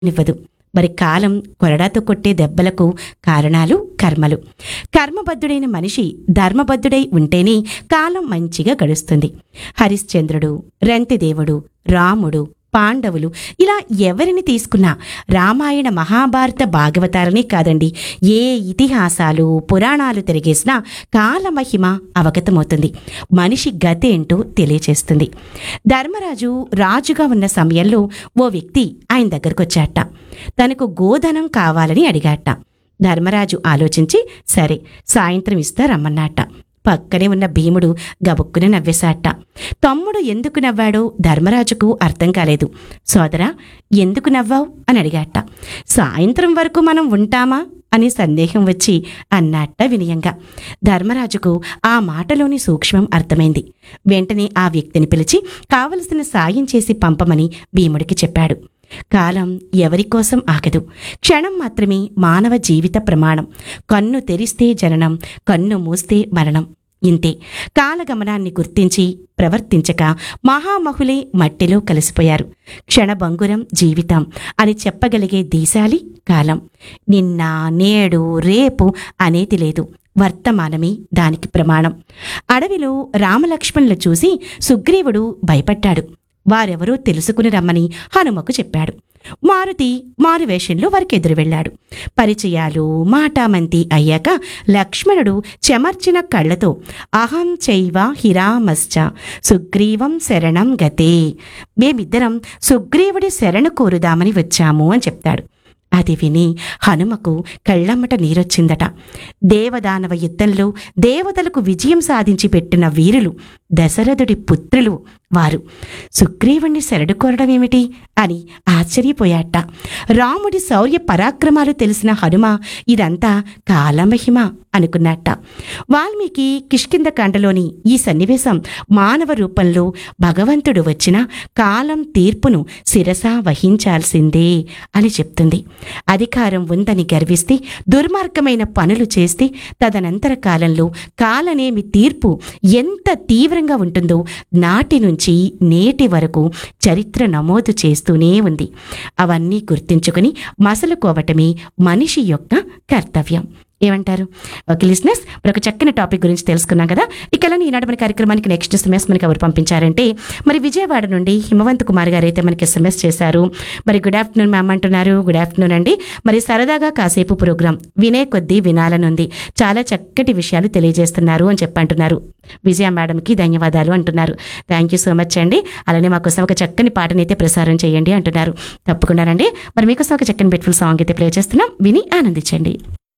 నివ్వదు మరి కాలం కొరడాతో కొట్టే దెబ్బలకు కారణాలు కర్మలు కర్మబద్ధుడైన మనిషి ధర్మబద్ధుడై ఉంటేనే కాలం మంచిగా గడుస్తుంది హరిశ్చంద్రుడు రంతిదేవుడు రాముడు పాండవులు ఇలా ఎవరిని తీసుకున్నా రామాయణ మహాభారత భాగవతాలనే కాదండి ఏ ఇతిహాసాలు పురాణాలు తిరిగేసినా కాలమహిమ అవగతమవుతుంది మనిషి గతి ఏంటో తెలియచేస్తుంది ధర్మరాజు రాజుగా ఉన్న సమయంలో ఓ వ్యక్తి ఆయన దగ్గరకు వచ్చాట తనకు గోధనం కావాలని అడిగాట ధర్మరాజు ఆలోచించి సరే సాయంత్రం ఇస్తా రమ్మన్నాట పక్కనే ఉన్న భీముడు గబుక్కున నవ్వేశాట తమ్ముడు ఎందుకు నవ్వాడో ధర్మరాజుకు అర్థం కాలేదు సోదరా ఎందుకు నవ్వావు అని అడిగాట సాయంత్రం వరకు మనం ఉంటామా అని సందేహం వచ్చి అన్నట్ట వినయంగా ధర్మరాజుకు ఆ మాటలోని సూక్ష్మం అర్థమైంది వెంటనే ఆ వ్యక్తిని పిలిచి కావలసిన సాయం చేసి పంపమని భీముడికి చెప్పాడు కాలం ఎవరి కోసం ఆగదు క్షణం మాత్రమే మానవ జీవిత ప్రమాణం కన్ను తెరిస్తే జననం కన్ను మూస్తే మరణం ఇంతే కాలగమనాన్ని గుర్తించి ప్రవర్తించక మహామహులే మట్టిలో కలిసిపోయారు క్షణభంగురం జీవితం అని చెప్పగలిగే దీశాలి కాలం నిన్న నేడు రేపు అనేది లేదు వర్తమానమే దానికి ప్రమాణం అడవిలో రామలక్ష్మణులు చూసి సుగ్రీవుడు భయపడ్డాడు వారెవరో తెలుసుకుని రమ్మని హనుమకు చెప్పాడు మారుతి మారువేషంలో వారికి ఎదురు వెళ్ళాడు పరిచయాలు మాటామంతి అయ్యాక లక్ష్మణుడు చెమర్చిన కళ్ళతో అహం చైవ హిరామశ్చ సుగ్రీవం శరణం గతే మేమిద్దరం సుగ్రీవుడి శరణు కోరుదామని వచ్చాము అని చెప్తాడు అది విని హనుమకు కళ్ళమ్మట నీరొచ్చిందట దేవదానవ యుద్ధంలో దేవతలకు విజయం సాధించి పెట్టిన వీరులు దశరథుడి పుత్రులు వారు సుగ్రీవుణ్ణి శరణు కోరడం ఏమిటి అని ఆశ్చర్యపోయాట రాముడి శౌర్య పరాక్రమాలు తెలిసిన హనుమ ఇదంతా కాలమహిమ అనుకున్నట్ట వాల్మీకి కిష్కింద కాండలోని ఈ సన్నివేశం మానవ రూపంలో భగవంతుడు వచ్చిన కాలం తీర్పును శిరస వహించాల్సిందే అని చెప్తుంది అధికారం ఉందని గర్విస్తే దుర్మార్గమైన పనులు చేస్తే తదనంతర కాలంలో కాలనేమి తీర్పు ఎంత తీవ్రంగా ఉంటుందో నాటి నుంచి నేటి వరకు చరిత్ర నమోదు చేస్తూనే ఉంది అవన్నీ గుర్తించుకుని మసలుకోవటమే మనిషి యొక్క కర్తవ్యం ఏమంటారు ఓకే లిస్నెస్ మరి ఒక చక్కని టాపిక్ గురించి తెలుసుకున్నాం కదా ఇక అలానే ఈనాడు మన కార్యక్రమానికి నెక్స్ట్ ఎస్ఎంఎస్ మనకి ఎవరు పంపించారంటే మరి విజయవాడ నుండి హిమవంత్ కుమార్ గారు అయితే మనకి ఎస్ఎంఎస్ చేశారు మరి గుడ్ ఆఫ్టర్నూన్ మ్యామ్ అంటున్నారు గుడ్ ఆఫ్టర్నూన్ అండి మరి సరదాగా కాసేపు ప్రోగ్రాం వినే కొద్దీ వినాలనుంది చాలా చక్కటి విషయాలు తెలియజేస్తున్నారు అని చెప్పి అంటున్నారు విజయ మేడంకి ధన్యవాదాలు అంటున్నారు థ్యాంక్ యూ సో మచ్ అండి అలానే మాకోసం ఒక చక్కని పాటని అయితే ప్రసారం చేయండి అంటున్నారు తప్పకుండానండి మరి మీకోసం ఒక చక్కని బెట్ఫుల్ సాంగ్ అయితే ప్లే చేస్తున్నాం విని ఆనందించండి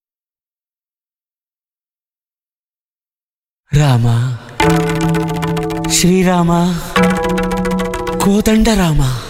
రామ శ్రీరామ కోదండ రామ